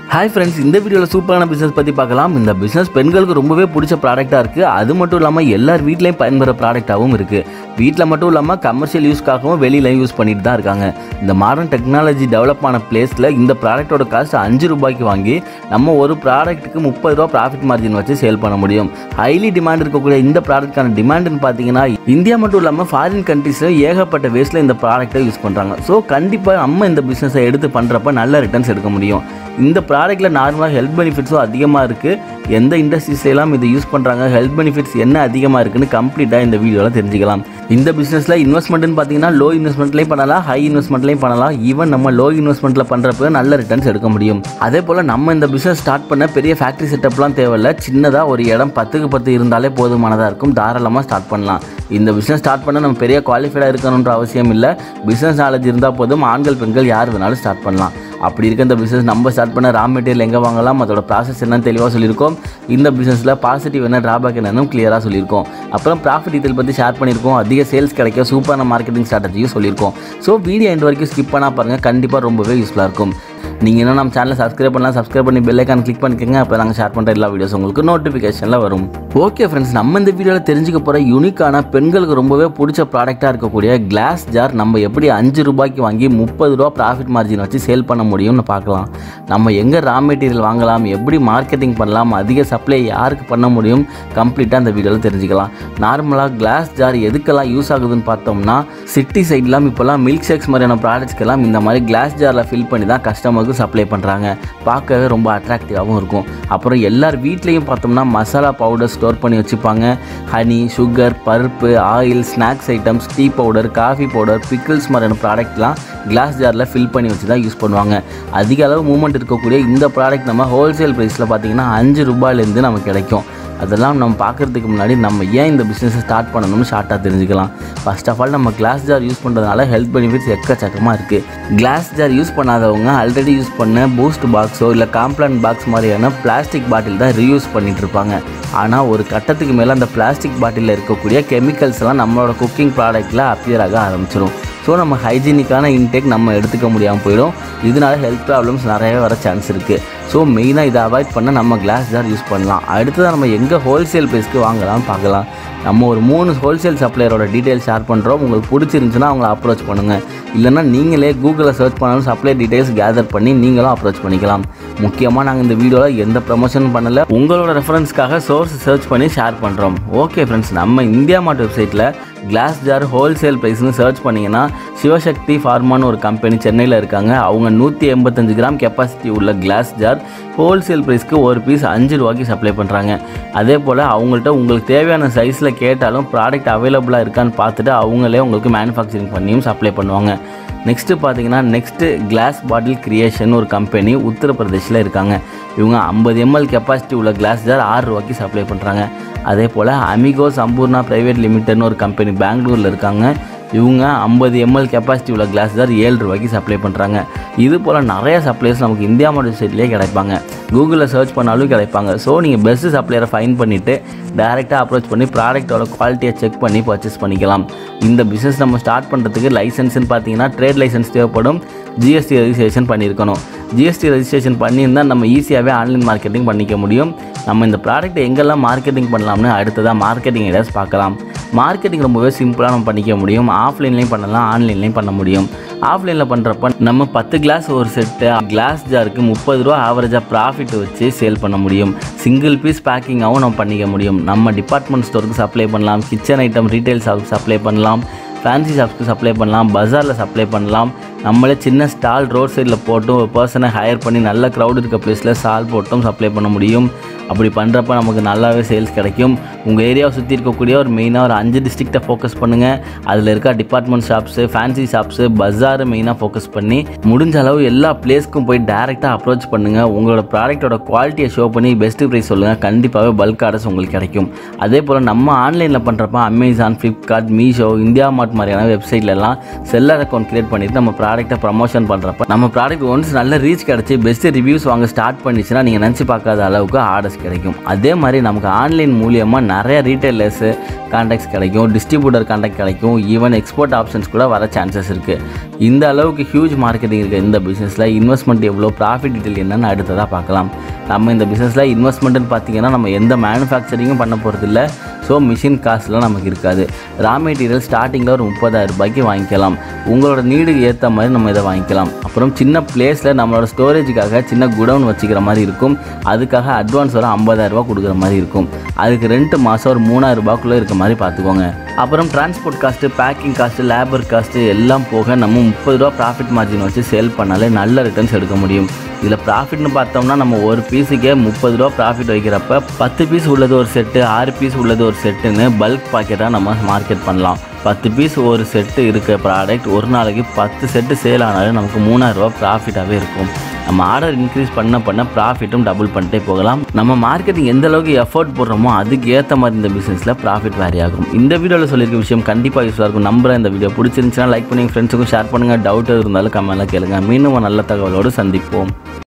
hi friends இந்த வீடியோவில் சூப்பரான பிஸ்னஸ் பற்றி பார்க்கலாம் இந்த பிஸ்னஸ் பெண்களுக்கு ரொம்பவே பிடிச்ச ப்ராடக்ட்டாக இருக்குது அது மட்டும் இல்லாமல் எல்லார் வீட்லேயும் பயன்பெற ப்ராடக்ட்டாகவும் இருக்குது வீட்டில் மட்டும் இல்லாமல் கமர்ஷியல் யூஸ்க்காகவும் வெளியிலையும் யூஸ் பண்ணிட்டு தான் இருக்காங்க இந்த மாடர்ன் டெக்னாலஜி டெவலப் ஆன பிளேஸில் இந்த ப்ராடக்ட்டோட காஸ்ட் அஞ்சு ரூபாய்க்கு வாங்கி நம்ம ஒரு ப்ராடக்ட்டுக்கு முப்பது ரூபா ப்ராஃபிட் மார்ஜின் வச்சு சேல் பண்ண முடியும் ஹைலி டிமாண்ட் இருக்கக்கூடிய இந்த ப்ராடக்ட்கான டிமாண்டுன்னு பார்த்தீங்கன்னா இந்தியா மட்டும் இல்லாமல் ஃபாரின் கண்ட்ரீஸில் ஏகப்பட்ட வேஸ்ட்டில் இந்த ப்ராடக்ட்டை யூஸ் பண்ணுறாங்க ஸோ கண்டிப்பாக நம்ம இந்த பிஸ்னஸை எடுத்து பண்ணுறப்ப நல்ல ரிட்டர்ன்ஸ் எடுக்க முடியும் இந்த ப்ராடக்ட்டில் நார்மலாக ஹெல்த் பெனிஃபிட்ஸும் அதிகமாக இருக்குது எந்த இண்டஸ்ட்ரீஸ்லாம் இதை யூஸ் பண்ணுறாங்க ஹெல்த் பெனிஃபிட்ஸ் என்ன அதிகமாக இருக்குன்னு கம்ப்ளீட்டாக இந்த வீடியோவில் தெரிஞ்சுக்கலாம் இந்த பிஸ்னஸில் இன்வெஸ்ட்மெண்ட்னு பார்த்தீங்கன்னா லோ இன்வெஸ்ட்மெண்ட்லேயும் பண்ணலாம் ஹை இன்வெஸ்ட்மெண்ட்லேயும் பண்ணலாம் ஈவன் நம்ம லோ இன்வெஸ்ட்மெண்ட்டில் பண்ணுறப்ப நல்ல ரிட்டர்ன்ஸ் எடுக்க முடியும் அதே போல் நம்ம இந்த பிஸ்னஸ் ஸ்டார்ட் பண்ண பெரிய ஃபேக்ட்ரி செட்டப்லாம் தேவையில்ல சின்னதாக ஒரு இடம் பத்துக்கு பத்து இருந்தாலே போதுமானதாக இருக்கும் தாராளமாக ஸ்டார்ட் பண்ணலாம் இந்த பிஸ்னஸ் ஸ்டார்ட் பண்ண நம்ம பெரிய குவாலிஃபைடாக இருக்கணுன்ற அவசியம் இல்லை பிஸ்னஸ் நாலேஜ் இருந்தால் போதும் ஆண்கள் பெண்கள் யார் வேணாலும் ஸ்டார்ட் பண்ணலாம் அப்படி இருக்க இந்த பிஸ்னஸ் நம்ம ஸ்டார்ட் பண்ண ரா மெட்டீரியல் எங்கே வாங்கலாம் அதோட ப்ராசஸ் என்னன்னு தெளிவாக சொல்லியிருக்கோம் இந்த பிஸ்னஸில் பாசிட்டிவ் என்ன ட்ராபேக் என்னன்னு கிளியராக சொல்லியிருக்கோம் அப்புறம் ப்ராஃபிட் டீட்டெயில் பற்றி ஷேர் பண்ணியிருக்கோம் அதிக சேல்ஸ் கிடைக்க சூப்பரான மார்க்கெட்டிங் ஸ்ட்ராட்டஜியும் சொல்லியிருக்கோம் ஸோ வீடியோ எண்ட் வரைக்கும் ஸ்கிப் பண்ணால் பாருங்கள் கண்டிப்பாக ரொம்பவே யூஸ்ஃபுல்லாக இருக்கும் நீங்கள் இன்னும் நம்ம சேனலை சப்ஸ்கிரைப் பண்ணலாம் சப்ஸ்கிரைப் பண்ணி பெல் ஐக்கான் கிளிக் பண்ணிக்கோங்க அப்போ நாங்கள் ஷேர் பண்ணுற எல்லா வீடியோஸ் உங்களுக்கு நோட்டிஃபிகேஷனில் வரும் ஓகே ஃப்ரெண்ட்ஸ் நம்ம இந்த வீடியோவில் தெரிஞ்சுக்க போகிற யூனிக்கான பெண்களுக்கு ரொம்பவே பிடிச்ச ப்ராடக்ட்டாக இருக்கக்கூடிய கிளாஸ் ஜார் நம்ம எப்படி அஞ்சு ரூபாய்க்கு வாங்கி முப்பது ரூபா ப்ராஃபிட் மார்ஜின் வச்சு சேல் பண்ண முடியும்னு பார்க்கலாம் நம்ம எங்கே ரா மெட்டீரியல் வாங்கலாம் எப்படி மார்க்கெட்டிங் பண்ணலாம் அதிக சப்ளை யாருக்கு பண்ண முடியும் கம்ப்ளீட்டாக அந்த வீடியோவில் தெரிஞ்சுக்கலாம் நார்மலாக கிளாஸ் ஜார் எதுக்கெல்லாம் யூஸ் ஆகுதுன்னு பார்த்தோம்னா சிட்டி சைட்லாம் இப்போல்லாம் மில்க் ஷேக்ஸ் மாதிரியான ப்ராடக்ட்ஸ்க்கெல்லாம் இந்த மாதிரி கிளாஸ் ஜாரில் ஃபில் பண்ணி தான் கஸ்டமருக்கு சப்ளை பண்ணுறாங்க பார்க்கவே ரொம்ப அட்ராக்டிவாகவும் இருக்கும் அப்புறம் எல்லார் வீட்லேயும் பார்த்தோம்னா மசாலா பவுடர் ஸ்டோர் பண்ணி வச்சுப்பாங்க ஹனி சுகர் பருப்பு oil snacks items tea powder coffee powder pickles மாதிரியான ப்ராடக்ட்லாம் கிளாஸ் ஜாரில் ஃபில் பண்ணி வச்சு தான் யூஸ் பண்ணுவாங்க அதிக அளவு மூவ்மெண்ட் இருக்கக்கூடிய இந்த ப்ராடக்ட் நம்ம ஹோல்சேல் ப்ரைஸில் பார்த்தீங்கன்னா அஞ்சு ரூபாயிலேருந்து நமக்கு கிடைக்கும் அதெல்லாம் நம்ம பார்க்குறதுக்கு முன்னாடி நம்ம ஏன் இந்த பிஸ்னஸை ஸ்டார்ட் பண்ணணும்னு ஷார்ட்டாக தெரிஞ்சுக்கலாம் ஃபர்ஸ்ட் ஆஃப் ஆல் நம்ம கிளாஸ் ஜார் யூஸ் பண்ணுறதுனால ஹெல்த் பெனிஃபிட்ஸ் எக்கச்சக்கமாக இருக்குது கிளாஸ் ஜார் யூஸ் பண்ணாதவங்க ஆல்ரெடி யூஸ் பண்ண பூஸ்ட் பாக்ஸோ இல்லை காம்ப்ளான் பாக்ஸ் மாதிரியான பிளாஸ்டிக் பாட்டில் தான் ரீயூஸ் பண்ணிட்டு இருப்பாங்க ஆனால் ஒரு கட்டத்துக்கு மேலே அந்த பிளாஸ்டிக் பாட்டிலில் இருக்கக்கூடிய கெமிக்கல்ஸ் எல்லாம் நம்மளோட குக்கிங் ப்ராடக்ட்டில் அப்பியர் ஆக ஆரம்பிச்சிடும் ஸோ நம்ம ஹைஜீனிக்கான இன்டேக் நம்ம எடுத்துக்க முடியாமல் போயிடும் இதனால ஹெல்த் ப்ராப்ளம்ஸ் நிறையவே வர சான்ஸ் இருக்குது ஸோ மெயினாக இதை அவாய்ட் பண்ண நம்ம கிளாஸ் ஜார் யூஸ் பண்ணலாம் அடுத்ததாக நம்ம எங்கே ஹோல்சேல் ப்ரைஸ்க்கு வாங்கலாம் பார்க்கலாம் நம்ம ஒரு மூணு ஹோல்சேல் சப்ளையரோட டீட்டெயில்ஸ் ஷேர் பண்ணுறோம் உங்களுக்கு பிடிச்சிருந்துச்சுன்னா அவங்கள அப்ரோச் பண்ணுங்கள் இல்லைன்னா நீங்களே கூகுளில் சர்ச் பண்ணாலும் சப்ளை டீட்டெயில்ஸ் கேதர் பண்ணி நீங்களும் அப்ரோச் பண்ணிக்கலாம் முக்கியமாக நாங்கள் இந்த வீடியோவில் எந்த ப்ரமோஷன் பண்ணலை உங்களோட ரெஃபரன்ஸ்க்காக சோர்ஸ் சர்ச் பண்ணி ஷேர் பண்ணுறோம் ஓகே ஃப்ரெண்ட்ஸ் நம்ம இந்தியா மார்ட் வெப்சைட்டில் கிளாஸ் ஜார் ஹோல்சேல் ப்ரைஸ்னு சர்ச் பண்ணிங்கன்னா சிவசக்தி ஃபார்மான்னு ஒரு கம்பெனி சென்னையில் இருக்காங்க அவங்க நூற்றி எண்பத்தஞ்சு கிராம் கெப்பாசிட்டி உள்ள கிளாஸ் ஜார் ஹோல்சேல் ப்ரைஸ்க்கு ஒரு பீஸ் அஞ்சு ரூபாய்க்கு சப்ளை பண்ணுறாங்க அதே போல் அவங்கள்ட்ட உங்களுக்கு தேவையான சைஸில் கேட்டாலும் ப்ராடக்ட் அவைலபிளாக இருக்கான்னு பார்த்துட்டு அவங்களே உங்களுக்கு மேனுஃபேக்சரிங் பண்ணியும் சப்ளை பண்ணுவாங்க நெக்ஸ்ட்டு பார்த்தீங்கன்னா நெக்ஸ்ட்டு கிளாஸ் பாட்டில் கிரியேஷன் ஒரு கம்பெனி உத்தரப்பிரதேஷில் இருக்காங்க இவங்க ஐம்பது எம்எல் கெப்பாசிட்டி உள்ள கிளாஸ் ஜார் ஆறு ரூபாய்க்கு சப்ளை பண்ணுறாங்க அதே போல் அமிகோ சம்பூர்ணா ப்ரைவேட் லிமிடெட்னு ஒரு கம்பெனி பெங்களூரில் இருக்காங்க இவங்க ஐம்பது எம்எல் கெப்பாசிட்டி உள்ள கிளாஸ் ஜார் ஏழு ரூபாய்க்கு சப்ளை பண்ணுறாங்க இது போல் நிறைய சப்ளைஸ் நமக்கு இந்தியா மாடல் சைட்லேயே கிடைப்பாங்க கூகுளில் சர்ச் பண்ணாலும் கிடைப்பாங்க ஸோ நீங்கள் பெஸ்ட்டு சப்ளையரை ஃபைன் பண்ணிவிட்டு டேரெக்டாக அப்ரோச் பண்ணி ப்ராடக்ட்டோட குவாலிட்டியை செக் பண்ணி பர்ச்சேஸ் பண்ணிக்கலாம் இந்த பிஸ்னஸ் நம்ம ஸ்டார்ட் பண்ணுறதுக்கு லைசன்ஸ்னு பார்த்தீங்கன்னா ட்ரேட் லைசன்ஸ் தேவைப்படும் ஜிஎஸ்டி ரெஜிஸ்ட்ரேஷன் பண்ணியிருக்கணும் ஜிஎஸ்டி ரெஜிஸ்ட்ரேஷன் பண்ணியிருந்தால் நம்ம ஈஸியாகவே ஆன்லைன் மார்க்கெட்டிங் பண்ணிக்க முடியும் நம்ம இந்த ப்ராடக்ட் எங்கெல்லாம் மார்க்கெட்டிங் பண்ணலாம்னு அடுத்ததாக மார்க்கெட்டிங் ஐடியாஸ் பார்க்கலாம் மார்க்கெட்டிங் ரொம்பவே சிம்பிளாக நம்ம பண்ணிக்க முடியும் ஆஃப்லைன்லேயும் பண்ணலாம் ஆன்லைன்லேயும் பண்ண முடியும் ஆஃப்லைனில் பண்ணுறப்ப நம்ம பத்து கிளாஸ் ஒரு செட்டு கிளாஸ் ஜாருக்கு முப்பது ரூபா ஆவரேஜாக ப்ராஃபிட் வச்சு சேல் பண்ண முடியும் சிங்கிள் பீஸ் பேக்கிங்காகவும் நம்ம பண்ணிக்க முடியும் நம்ம டிபார்ட்மெண்ட் ஸ்டோருக்கு சப்ளை பண்ணலாம் kitchen item retail shop supply பண்ணலாம் ஃபேன்சி ஷாப்ஸ்க்கு சப்ளை பண்ணலாம் பஜாரில் சப்ளை பண்ணலாம் நம்மளே சின்ன ஸ்டால் ரோட் சைடில் போட்டும் ஒரு பர்சனை ஹையர் பண்ணி நல்ல க்ரௌட் இருக்க பிளேஸில் ஸ்டால் போட்டும் சப்ளை பண்ண முடியும் அப்படி பண்ணுறப்ப நமக்கு நல்லாவே சேல்ஸ் கிடைக்கும் உங்கள் ஏரியாவை சுற்றி இருக்கக்கூடிய ஒரு மெயினாக ஒரு அஞ்சு டிஸ்ட்ரிக்டை ஃபோக்கஸ் பண்ணுங்கள் அதில் இருக்க டிபார்ட்மெண்ட் ஷாப்ஸு ஃபேன்சி ஷாப்ஸு பஜாரு மெயினாக ஃபோக்கஸ் பண்ணி முடிஞ்ச அளவு எல்லா பிளேஸ்க்கும் போய் டேரெக்டாக அப்ரோச் பண்ணுங்கள் உங்களோட ப்ராடக்ட்டோட குவாலிட்டியை ஷோ பண்ணி பெஸ்ட்டு ப்ரைஸ் சொல்லுங்கள் கண்டிப்பாகவே பல்க் ஆர்டர்ஸ் உங்களுக்கு கிடைக்கும் அதே போல் நம்ம ஆன்லைனில் பண்ணுறப்ப Amazon Flipkart Meesho India Mart மாதிரியான வெப்சைட்லலாம் செல்லர் அக்கௌண்ட் க்ரியேட் பண்ணிவிட்டு நம்ம ப்ராடக்ட்டை ப்ரமோஷன் பண்ணுறப்ப நம்ம ப்ராடக்ட் ஒன்ஸ் நல்ல ரீச் கிடச்சி பெஸ்ட் ரிவ்யூஸ் வாங்க ஸ்டார்ட் பண்ணிச்சுன்னா நீங்கள் நினச்சி பார்க்காத அளவுக்கு ஆர்டர்ஸ் கிடைக்கும் அதே மாதிரி நமக்கு ஆன்லைன் மூலியமாக நிறைய ரீட்டைலர்ஸு கான்டாக்ட்ஸ் கிடைக்கும் டிஸ்ட்ரிபியூட்டர் கான்டாக்ட் கிடைக்கும் ஈவன் எக்ஸ்போர்ட் ஆப்ஷன்ஸ் கூட வர சான்சஸ் இருக்குது இந்த அளவுக்கு ஹியூஜ் மார்க்கெட்டிங் இருக்குது இந்த பிஸ்னஸில் இன்வெஸ்ட்மெண்ட் எவ்வளோ ப்ராஃபிட் டீட்டெயில் என்னென்னு அடுத்ததாக பார்க்கலாம் நம்ம இந்த பிஸ்னஸில் இன்வெஸ்ட்மெண்ட்டுன்னு பார்த்தீங்கன்னா நம்ம எந்த மேனுஃபேக்சரிங்கும் பண்ண போகிறதில்ல ஸோ மிஷின் காசுலாம் நமக்கு இருக்காது ரா மெட்டீரியல் ஸ்டார்டிங்கில் ஒரு முப்பதாயிரம் ரூபாய்க்கு வாங்கிக்கலாம் உங்களோட நீடுக்கு ஏற்ற மாதிரி நம்ம இதை வாங்கிக்கலாம் அப்புறம் சின்ன பிளேஸில் நம்மளோட ஸ்டோரேஜுக்காக சின்ன குடவுன் வச்சுக்கிற மாதிரி இருக்கும் அதுக்காக அட்வான்ஸ் ஒரு 50000 ரூபாய் கொடுக்குற மாதிரி இருக்கும் அதுக்கு ரெண்டு மாதம் ஒரு மூணாயிரம் ரூபாய்க்குள்ளே இருக்க மாதிரி பார்த்துக்கோங்க அப்புறம் transport cost packing cost labour cost எல்லாம் போக நம்ம முப்பது ரூபா ப்ராஃபிட் மார்ஜின் வச்சு சேல் பண்ணாலே நல்ல ரிட்டர்ன்ஸ் எடுக்க முடியும் இதில் ப்ராஃபிட்னு பார்த்தோம்னா நம்ம ஒரு பீஸுக்கே முப்பது ரூபா ப்ராஃபிட் வைக்கிறப்ப பத்து பீஸ் உள்ளது ஒரு செட்டு ஆறு பீஸ் உள்ளது ஒரு செட்டுன்னு பல்க் பாக்கெட்டாக நம்ம மார்க்கெட் பண்ணலாம் பத்து பீஸ் ஒரு செட்டு இருக்க ப்ராடக்ட் ஒரு நாளைக்கு பத்து செட்டு சேல் ஆனாலும் நமக்கு மூணாயிரரூபா ப்ராஃபிட்டாகவே இருக்கும் நம்ம ஆர்டர் இன்க்ரீஸ் பண்ண பண்ண ப்ராஃபிட்டும் டபுள் பண்ணிட்டே போகலாம் நம்ம மார்க்கெட்டிங் எந்த அளவுக்கு எஃபோர்ட் போடுறோமோ அதுக்கு ஏற்ற மாதிரி இந்த பிஸ்னஸில் ப்ராஃபிட் வேரி ஆகும் இந்த வீடியோவில் சொல்லியிருக்க விஷயம் கண்டிப்பாக யூஸ்ஃபுல்லாக இருக்கும் நம்புறேன் இந்த வீடியோ பிடிச்சிருந்துச்சுன்னா லைக் பண்ணி ஃப்ரெண்ட்ஸுக்கும் ஷேர் பண்ணுங்கள் டவுட் இருந்தாலும் கமெண்ட்டில் கேளுங்க மீண்டும் ஒரு நல்ல தகவலோடு சந்திப்போம்